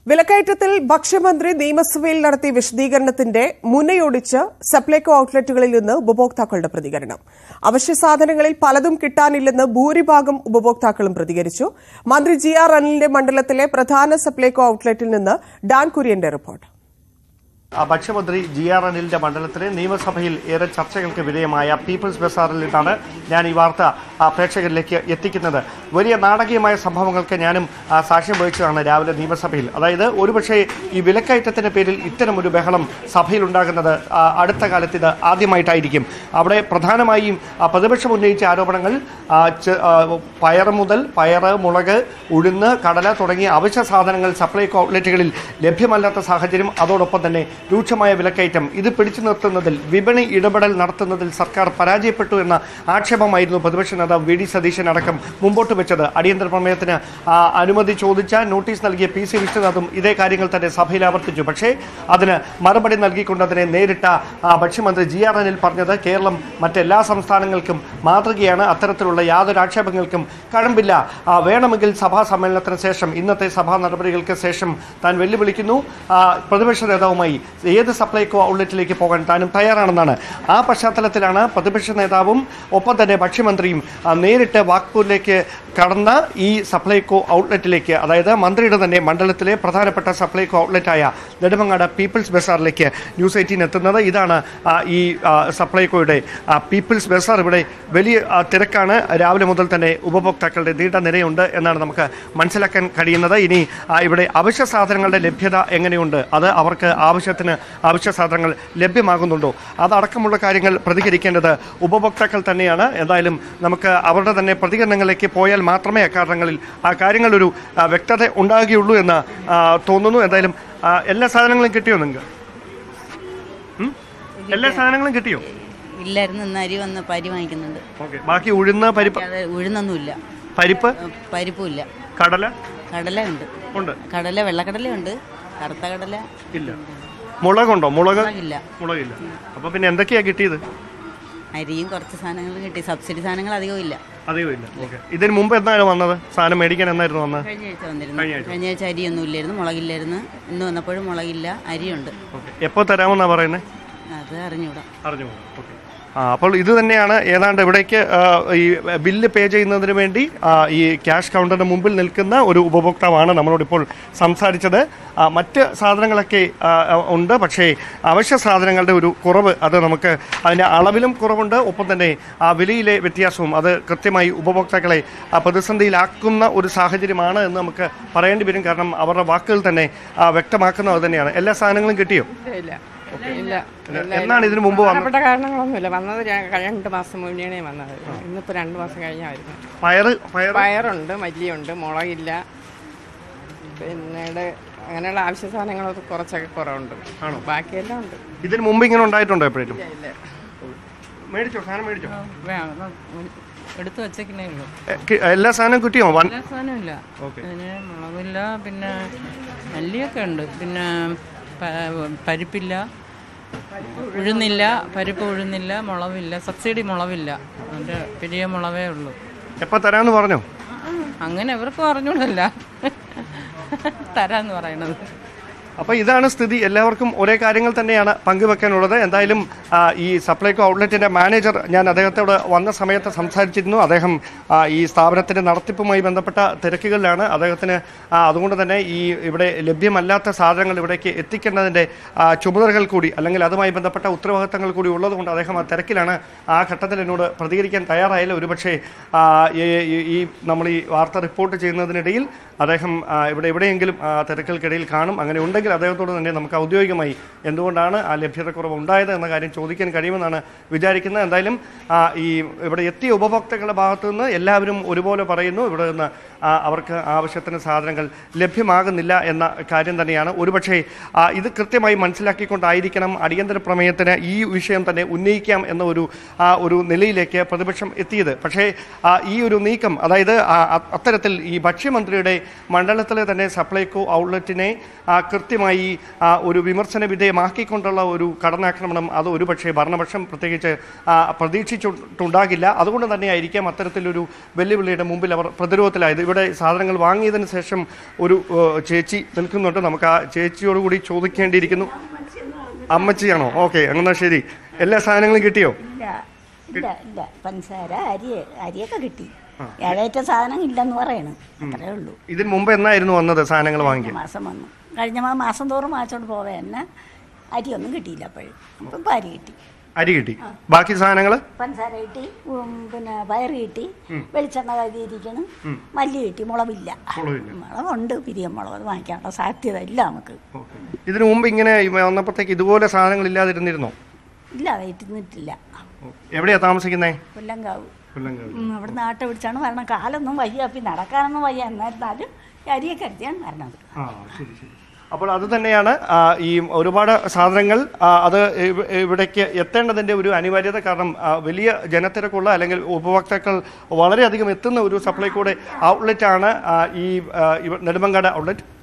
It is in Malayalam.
വിലക്കയറ്റത്തിൽ ഭക്ഷ്യമന്ത്രി നിയമസഭയിൽ നടത്തിയ വിശദീകരണത്തിന്റെ മുനയൊടിച്ച് സപ്ലൈകോ ഔട്ട്ലെറ്റുകളിൽ നിന്ന് ഉപഭോക്താക്കളുടെ പ്രതികരണം അവശ്യ സാധനങ്ങളിൽ പലതും കിട്ടാനില്ലെന്ന് ഭൂരിഭാഗം ഉപഭോക്താക്കളും പ്രതികരിച്ചു മന്ത്രി ജി ആർ അനിലിന്റെ മണ്ഡലത്തിലെ പ്രധാന സപ്ലൈകോ ഔട്ട്ലെറ്റിൽ നിന്ന് ഡാൻ കുര്യന്റെ റിപ്പോർട്ട് ആ ഭക്ഷ്യമന്ത്രി ജി ആർ അനിലിന്റെ മണ്ഡലത്തിലെ നിയമസഭയിൽ ഏറെ ചർച്ചകൾക്ക് വിധേയമായ പീപ്പിൾസ് ബസാറിൽ നിന്നാണ് ഞാൻ ഈ വാർത്ത ആ, പ്രേക്ഷകരിലേക്ക് എത്തിക്കുന്നത് വലിയ നാടകീയമായ സംഭവങ്ങൾക്ക് ഞാനും ആ, സാക്ഷ്യം വഹിച്ചതാണ് രാവിലെ നിയമസഭയിൽ അതായത് ഒരുപക്ഷെ ഈ വിലക്കയറ്റത്തിന്റെ പേരിൽ ഇത്തരമൊരു ബഹളം സഭയിൽ ഉണ്ടാകുന്നത് ആ, അടുത്ത കാലത്ത് ഇത് ആദ്യമായിട്ടായിരിക്കും അവിടെ പ്രധാനമായും ആ, പ്രതിപക്ഷം ഉന്നയിച്ച ആരോപണങ്ങൾ ആ, ചെ- ആ, പയർ മുതൽ പയറ് മുളക് ഉഴുന്ന് കടല തുടങ്ങിയ അവശ്യ സാധനങ്ങൾ സപ്ലൈകോ ഔട്ട്ലെറ്റുകളിൽ ലഭ്യമല്ലാത്ത സാഹചര്യം അതോടൊപ്പം തന്നെ രൂക്ഷമായ വിലക്കയറ്റം ഇത് പിടിച്ചു നിർത്തുന്നതിൽ വിപണി ഇടപെടൽ നടത്തുന്നതിൽ സർക്കാർ പരാജയപ്പെട്ടു എന്ന ആക്ഷേപമായിരുന്നു പ്രതിപക്ഷ നേതാവ് വി ഡി സതീശൻ അടക്കം മുമ്പോട്ട് വെച്ചത് അടിയന്തര പ്രമേയത്തിന് ആ, അനുമതി ചോദിച്ച നോട്ടീസ് നൽകിയ പി സി വിഷ്ണുനാഥും ഇതേ കാര്യങ്ങൾ തന്നെ സഭയിൽ ആവർത്തിച്ചു പക്ഷേ അതിന് മറുപടി നൽകിക്കൊണ്ട് അതിനെ നേരിട്ട ആ, ഭക്ഷ്യമന്ത്രി ജി ആർ അനിൽ പറഞ്ഞത് കേരളം മറ്റെല്ലാ സംസ്ഥാനങ്ങൾക്കും മാതൃകയാണ് അത്തരത്തിലുള്ള യാതൊരു ആക്ഷേപങ്ങൾക്കും കഴമ്പില്ല ആ, വേണമെങ്കിൽ സഭാ സമ്മേളനത്തിന് ശേഷം ഇന്നത്തെ സഭാ നടപടികൾക്ക് ശേഷം താൻ വെല്ലുവിളിക്കുന്നു ആ, പ്രതിപക്ഷ നേതാവുമായി ഏത് സപ്ലൈകോ ഔട്ട്ലെറ്റിലേക്ക് പോകാൻ താനും തയ്യാറാണെന്നാണ് ആ പശ്ചാത്തലത്തിലാണ് പ്രതിപക്ഷ നേതാവും ഒപ്പം തന്നെ ഭക്ഷ്യമന്ത്രിയും ആ, നേരിട്ട് വാക്പൂരിലേക്ക് കടന്ന ഈ സപ്ലൈകോ ഔട്ട്ലെറ്റിലേക്ക് അതായത് മന്ത്രിയുടെ തന്നെ മണ്ഡലത്തിലെ പ്രധാനപ്പെട്ട സപ്ലൈകോ ഔട്ട്ലെറ്റായ നെടുമങ്ങാട് പീപ്പിൾസ് ബസാറിലേക്ക് ന്യൂസ് എയ്റ്റീൻ എത്തുന്നത് ഇതാണ് ആ, ഈ ആ, സപ്ലൈകോയുടെ ആ, പീപ്പിൾസ് ബസാർ ഇവിടെ വലിയ ആ, തിരക്കാണ് രാവിലെ മുതൽ തന്നെ ഉപഭോക്താക്കളുടെ നീണ്ട നിരയുണ്ട് എന്നാണ് നമുക്ക് മനസ്സിലാക്കാൻ കഴിയുന്നത് ഇനി ആ, ഇവിടെ അവശ്യ സാധനങ്ങളുടെ ലഭ്യത എങ്ങനെയുണ്ട് അത് അവർക്ക് ആവശ്യത്തിന് അവശ്യ സാധനങ്ങൾ ലഭ്യമാകുന്നുണ്ടോ അതടക്കമുള്ള കാര്യങ്ങൾ പ്രതികരിക്കേണ്ടത് ഉപഭോക്താക്കൾ തന്നെയാണ് എന്തായാലും നമുക്ക് അവരുടെ തന്നെ പ്രതികരണങ്ങളിലേക്ക് പോയാൽ മാത്രമേ അക്കാരണങ്ങളിൽ ആ കാര്യങ്ങളൊരു ആ, വ്യക്തത ഉണ്ടാകുകയുള്ളൂ എന്ന് ആ, തോന്നുന്നു എന്തായാലും ആ, എല്ലാ സാധനങ്ങളും കിട്ടിയോ നിങ്ങൾക്ക് ഉം? എല്ലാ സാധനങ്ങളും കിട്ടിയോ ഇല്ലായിരുന്നു ഇന്ന് അരി വന്ന് പരി വാങ്ങിക്കുന്നുണ്ട് ഓക്കെ ബാക്കി ഉഴുന്ന പരിപ്പ് അത് ഉഴുന്നൊന്നുമില്ല പരിപ്പ് പരിപ്പുമില്ല കടല കടല ഉണ്ട് ഉണ്ട് കടല വെള്ളക്കടലയുണ്ട് കറുത്ത കടല ഇല്ല മുളകുണ്ടോ മുളക് ഇല്ല മുളകില്ല അപ്പൊ പിന്നെ എന്തൊക്കെയാ കിട്ടിയത് അരിയും കുറച്ച് സാധനങ്ങളും കിട്ടി സബ്സിഡി സാധനങ്ങൾ അധികവും ഇല്ല അധികം ഇല്ല ഓക്കെ ഇതിന് മുമ്പ് എന്നായിരുന്നു വന്നത് സാധനം മേടിക്കാൻ എന്നായിരുന്നു വന്നത് കഴിഞ്ഞ ആഴ്ച വന്നിരുന്നു കഴിഞ്ഞ ആഴ്ച. കഴിഞ്ഞ ആഴ്ച അരിയൊന്നും ഇല്ലായിരുന്നു മുളകില്ലായിരുന്നു ഇന്ന് വന്നപ്പോഴും മുളകില്ല അരിയുണ്ട് ഓക്കെ എപ്പോൾ തരാമെന്നാ പറയുന്നത് അത് അറിഞ്ഞൂടാ അറിഞ്ഞു ഓക്കെ ആ അപ്പോൾ ഇത് തന്നെയാണ് ഏതാണ്ട് ഇവിടേക്ക് ആ, ഈ ബില്ല് പേ ചെയ്യുന്നതിന് വേണ്ടി ആ, ഈ ക്യാഷ് കൗണ്ടറിന് മുമ്പിൽ നിൽക്കുന്ന ഒരു ഉപഭോക്താവാണ് നമ്മളോട് ഇപ്പോൾ സംസാരിച്ചത് ആ, മറ്റ് സാധനങ്ങളൊക്കെ ആ, ഉണ്ട് പക്ഷേ അവശ്യ സാധനങ്ങളുടെ ഒരു കുറവ് അത് നമുക്ക് അതിൻ്റെ അളവിലും കുറവുണ്ട് ഒപ്പം തന്നെ ആ വിലയിലെ വ്യത്യാസവും അത് കൃത്യമായി ഉപഭോക്താക്കളെ ആ, പ്രതിസന്ധിയിലാക്കുന്ന ഒരു സാഹചര്യമാണ് എന്ന് നമുക്ക് പറയേണ്ടി വരും കാരണം അവരുടെ വാക്കുകൾ തന്നെ ആ, വ്യക്തമാക്കുന്നത് അത് തന്നെയാണ് എല്ലാ സാധനങ്ങളും കിട്ടിയോ ഇല്ല ഇല്ല എന്നാണ് ഇതിനു മുമ്പ് വന്നത് പ്രധാനപ്പെട്ട കാരണങ്ങളൊന്നുമില്ല വന്നത് ര- രണ്ട് മാസം മുന്നേ വന്നത് ഇന്നിപ്പോ രണ്ട് മാസം കഴിഞ്ഞായിരുന്നു പയറ് പയർ പയറുണ്ട് മല്ലിയുണ്ട് മുളകില്ല പിന്നീട് അങ്ങനെയുള്ള ആവശ്യ സാധനങ്ങളൊക്കെ കുറച്ചൊക്കെ കുറവുണ്ട് ബാക്കിയെല്ലാം ഉണ്ട് ഇതിന് മുമ്പ് ഇങ്ങനെ ഉണ്ടായിട്ടുണ്ടോ എപ്പോഴും ഇല്ല മേടിച്ചോ സാധനം മേടിച്ചോ എടുത്തു വച്ചേക്കണേ ഉള്ളൂ എ, കി- എല്ലാ സാധനവും കിട്ടിയോ വൻ എല്ലാ സാധനവും ഇല്ല ഓക്കെ അതിന് മുളകില്ല പിന്നെ മല്ലിയൊക്കെ ഉണ്ട് പിന്നെ പ- പരിപ്പില്ല ഉഴുന്നില്ല പരിപ്പ് ഉഴുന്നില്ല മുളവില്ല സബ്സിഡി മുളവില്ല അതിൻ്റെ പെരിയ മുളവേ ഉള്ളൂ എപ്പോൾ തരാമെന്ന് പറഞ്ഞോ അങ്ങനെ ഇവർക്ക് പറഞ്ഞൂടല്ല തരാന്ന് പറയണത് അപ്പോൾ ഇതാണ് സ്ഥിതി എല്ലാവർക്കും ഒരേ കാര്യങ്ങൾ തന്നെയാണ് പങ്കുവെക്കാനുള്ളത് എന്തായാലും ആ, ഈ സപ്ലൈകോ ഔട്ട്ലെറ്റിൻ്റെ മാനേജർ ഞാൻ അദ്ദേഹത്തോട് വന്ന സമയത്ത് സംസാരിച്ചിരുന്നു അദ്ദേഹം ആ, ഈ സ്ഥാപനത്തിൻ്റെ നടത്തിപ്പുമായി ബന്ധപ്പെട്ട തിരക്കുകളിലാണ് അദ്ദേഹത്തിന് ആ, അതുകൊണ്ട് തന്നെ ഈ ഇവിടെ ലഭ്യമല്ലാത്ത സാധനങ്ങൾ ഇവിടേക്ക് എത്തിക്കേണ്ടതിൻ്റെ ആ, ചുമതലകൾ കൂടി അല്ലെങ്കിൽ അതുമായി ബന്ധപ്പെട്ട ഉത്തരവാദിത്തങ്ങൾ കൂടി ഉള്ളതുകൊണ്ട് അദ്ദേഹം ആ തിരക്കിലാണ് ആ ഘട്ടത്തിൽ എന്നോട് പ്രതികരിക്കാൻ തയ്യാറായാലും ഒരുപക്ഷെ ആ, ഈ- ഈ- ഈ നമ്മൾ ഈ വാർത്ത റിപ്പോർട്ട് ചെയ്യുന്നതിനിടയിൽ അദ്ദേഹം ആ, ഇവിടെ എവിടെയെങ്കിലും ആ, തിരക്കുകൾക്കിടയിൽ കാണും അങ്ങനെ ഉണ്ടെങ്കിൽ അദ്ദേഹത്തോട് തന്നെ നമുക്ക് ഔദ്യോഗികമായി എന്തുകൊണ്ടാണ് ആ ലഭ്യതക്കുറവ് ഉണ്ടായത് എന്ന കാര്യം ചോദിക്കാൻ കഴിയുമെന്നാണ് വിചാരിക്കുന്നത് എന്തായാലും ആ, ഈ ഇവിടെ എത്തിയ ഉപഭോക്താക്കളുടെ ഭാഗത്തു നിന്ന് എല്ലാവരും ഒരുപോലെ പറയുന്നു ഇവിടെ നിന്ന് ആ, അവർക്ക് ആവശ്യത്തിന് സാധനങ്ങൾ ലഭ്യമാകുന്നില്ല എന്ന കാര്യം തന്നെയാണ് ഒരുപക്ഷെ ആ, ഇത് കൃത്യമായി മനസ്സിലാക്കിക്കൊണ്ടായിരിക്കണം അടിയന്തര പ്രമേയത്തിന് ഈ വിഷയം തന്നെ ഉന്നയിക്കാം എന്ന ഒരു ആ ഒരു നിലയിലേക്ക് പ്രതിപക്ഷം എത്തിയത് പക്ഷേ ആ, ഈ ഒരു നീക്കം അതായത് ആ, അ- അത്തരത്തിൽ ഈ ഭക്ഷ്യമന്ത്രിയുടെ മണ്ഡലത്തിലെ തന്നെ സപ്ലൈകോ ഔട്ട്ലെറ്റിനെ ആ, കൃത്യമായി ആ, ഒരു വിമർശന വിധേയമാക്കിക്കൊണ്ടുള്ള ഒരു കടന്നാക്രമണം അത് ഒരുപക്ഷെ ഭരണപക്ഷം പ്രത്യേകിച്ച് ആ, പ്രതീക്ഷിച്ചിട്ടുണ്ടാകില്ല അതുകൊണ്ട് തന്നെയായിരിക്കാം അത്തരത്തിലൊരു വെല്ലുവിളിയുടെ മുമ്പിൽ അവർ പ്രതിരോധത്തിലായത് ഇവിടെ സാധനങ്ങൾ വാങ്ങിയതിന് ശേഷം ഒരു ആ, ചേച്ചി നിൽക്കുന്നുണ്ട് നമുക്ക് ആ ചേച്ചിയോട് കൂടി ചോദിക്കേണ്ടിയിരിക്കുന്നു അമ്മച്ചിയാണോ ഓക്കെ എന്നാ ശരി എല്ലാ സാധനങ്ങളും കിട്ടിയോ ഇല്ല ഇല്ല ഇല്ല പഞ്ചസാര അരി അരിയൊക്കെ കിട്ടി ഏഴേറ്റ സാധനം ഇല്ലെന്ന് പറയണ് അത്രേ ഉള്ളൂ ഇതിന് മുമ്പ് എന്നായിരുന്നു വന്നത് സാധനങ്ങൾ വാങ്ങിക്കാൻ മാസം വന്നു കഴിഞ്ഞ മാ- മാസം തോറും വാങ്ങിച്ചോണ്ട് പോവേ എന്നെ അരിയൊന്നും കിട്ടിയില്ല അപ്പോഴും അപ്പം ഇപ്പം അരി കിട്ടി അരി കിട്ടി ബാക്കി സാധനങ്ങൾ പഞ്ചസാര കിട്ടി ഉം, പിന്നെ പയറ് കിട്ടി വെളിച്ചെണ്ണ കരുതിയിരിക്കണം മല്ലി കിട്ടി മുളകില്ല മുളകില്ല. മുളകുണ്ട് പിരിയം മുളക് അത് വാങ്ങിക്കാനുള്ള സാധ്യത ഇല്ല നമുക്ക് ഇതിനു മുമ്പ് ഇങ്ങനെ വന്നപ്പോഴത്തേക്ക് ഇതുപോലെ സാധനങ്ങൾ ഇല്ലാതിരുന്നിരുന്നോ ഇല്ല വെയിറ്റുന്നിട്ടില്ല എവിടെയാ താമസിക്കുന്നേ കൊല്ലങ്കാവ് ഉം, അവിടെ നാട്ട പിടിച്ചാണ് വരണം കാലൊന്നും വയ്യ അപ്പം നടക്കാനൊന്നും വയ്യ എന്നിരുന്നാലും ഈ അരിയൊക്കെ കരുതിയാണ് വരണത് ആ ശരി ശരി അപ്പോൾ അത് തന്നെയാണ് ആ, ഈ ഒരുപാട് സാധനങ്ങൾ ആ, അത് ഇവ- ഇവിടേക്ക് എത്തേണ്ടതിൻ്റെ ഒരു അനിവാര്യത കാരണം ആ, വലിയ ജനത്തിരക്കുള്ള അല്ലെങ്കിൽ ഉപഭോക്താക്കൾ വളരെയധികം എത്തുന്ന ഒരു സപ്ലൈകോയുടെ ഔട്ട്ലെറ്റാണ് ആ, ഈ ആ, ഇവ- നെടുമങ്ങാട് ഔട്ട്ലെറ്റ്